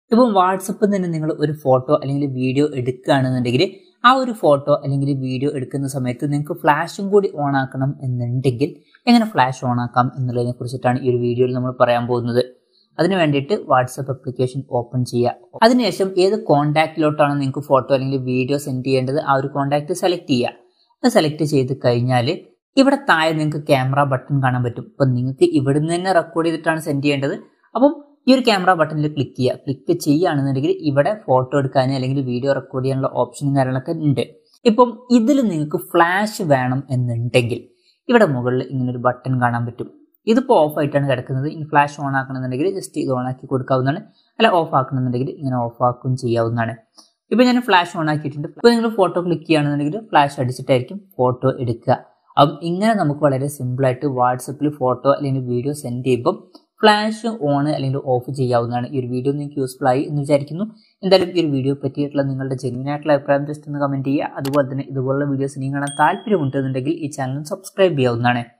ഇപ്പം വാട്സപ്പിൽ തന്നെ നിങ്ങൾ ഒരു ഫോട്ടോ അല്ലെങ്കിൽ വീഡിയോ എടുക്കുകയാണെന്നുണ്ടെങ്കിൽ ആ ഒരു ഫോട്ടോ അല്ലെങ്കിൽ വീഡിയോ എടുക്കുന്ന സമയത്ത് നിങ്ങൾക്ക് ഫ്ലാഷും കൂടി ഓൺ ആക്കണം എന്നുണ്ടെങ്കിൽ എങ്ങനെ ഫ്ലാഷ് ഓൺ ആക്കാം എന്നുള്ളതിനെ കുറിച്ചിട്ടാണ് ഈ ഒരു വീഡിയോയിൽ നമ്മൾ പറയാൻ പോകുന്നത് അതിന് വേണ്ടിയിട്ട് വാട്സപ്പ് ആപ്ലിക്കേഷൻ ഓപ്പൺ ചെയ്യുക അതിനുശേഷം ഏത് കോൺടാക്റ്റിലോട്ടാണ് നിങ്ങൾക്ക് ഫോട്ടോ അല്ലെങ്കിൽ വീഡിയോ സെൻഡ് ചെയ്യേണ്ടത് ആ ഒരു കോൺടാക്റ്റ് സെലക്ട് ചെയ്യുക അത് സെലക്ട് ചെയ്ത് കഴിഞ്ഞാൽ ഇവിടെ താഴെ നിങ്ങൾക്ക് ക്യാമറ ബട്ടൺ കാണാൻ പറ്റും അപ്പം നിങ്ങൾക്ക് ഇവിടുന്ന് തന്നെ റെക്കോർഡ് ചെയ്തിട്ടാണ് സെൻഡ് ചെയ്യേണ്ടത് അപ്പം ഈ ഒരു ക്യാമറ ബട്ടണിൽ ക്ലിക്ക് ചെയ്യുക ക്ലിക്ക് ചെയ്യുകയാണെന്നുണ്ടെങ്കിൽ ഇവിടെ ഫോട്ടോ എടുക്കാൻ അല്ലെങ്കിൽ വീഡിയോ റെക്കോർഡ് ചെയ്യാനുള്ള ഓപ്ഷനും കാര്യങ്ങളൊക്കെ ഉണ്ട് ഇപ്പം ഇതിൽ നിങ്ങൾക്ക് ഫ്ലാഷ് വേണം എന്നുണ്ടെങ്കിൽ ഇവിടെ മുകളിൽ ഇങ്ങനെ ഒരു ബട്ടൺ കാണാൻ പറ്റും ഇതിപ്പോൾ ഓഫ് ആയിട്ടാണ് കിടക്കുന്നത് ഇനി ഫ്ലാഷ് ഓൺ ആക്കണമെന്നുണ്ടെങ്കിൽ ജസ്റ്റ് ഇത് ഓൺ ആക്കി കൊടുക്കാവുന്നതാണ് അല്ല ഓഫ് ആക്കണമെന്നുണ്ടെങ്കിൽ ഇങ്ങനെ ഓഫ് ആക്കുകയും ചെയ്യാവുന്നതാണ് ഇപ്പോൾ ഞാൻ ഫ്ലാഷ് ഓൺ ആക്കിയിട്ടുണ്ട് ഇപ്പോൾ നിങ്ങൾ ഫോട്ടോ ക്ലിക്ക് ചെയ്യുകയാണെന്നുണ്ടെങ്കിൽ ഫ്ലാഷ് അടിച്ചിട്ടായിരിക്കും ഫോട്ടോ എടുക്കുക അപ്പം ഇങ്ങനെ നമുക്ക് വളരെ സിമ്പിളായിട്ട് വാട്സപ്പിൽ ഫോട്ടോ അല്ലെങ്കിൽ വീഡിയോ സെൻഡ് ചെയ്യുമ്പം ഫ്ലാഷ് ഓൺ അല്ലെങ്കിൽ ഓഫ് ചെയ്യാവുന്നതാണ് ഈ ഒരു വീഡിയോ നിങ്ങൾക്ക് യൂസ്ഫുൾ ആയി എന്ന് വിചാരിക്കുന്നു എന്തായാലും ഈ ഒരു വീഡിയോ പറ്റിയിട്ടുള്ള നിങ്ങളുടെ ജെന്യൂൻ ആയിട്ടുള്ള അഭിപ്രായം ജസ്റ്റ് ഒന്ന് കമൻറ്റ് ചെയ്യുക അതുപോലെ തന്നെ ഇതുപോലുള്ള വീഡിയോസ് നിങ്ങൾ കാണാൻ താല്പര്യമുണ്ടെന്നുണ്ടെങ്കിൽ ഈ ചാനൽ സബ്സ്ക്രൈബ് ചെയ്യാവുന്നതാണ്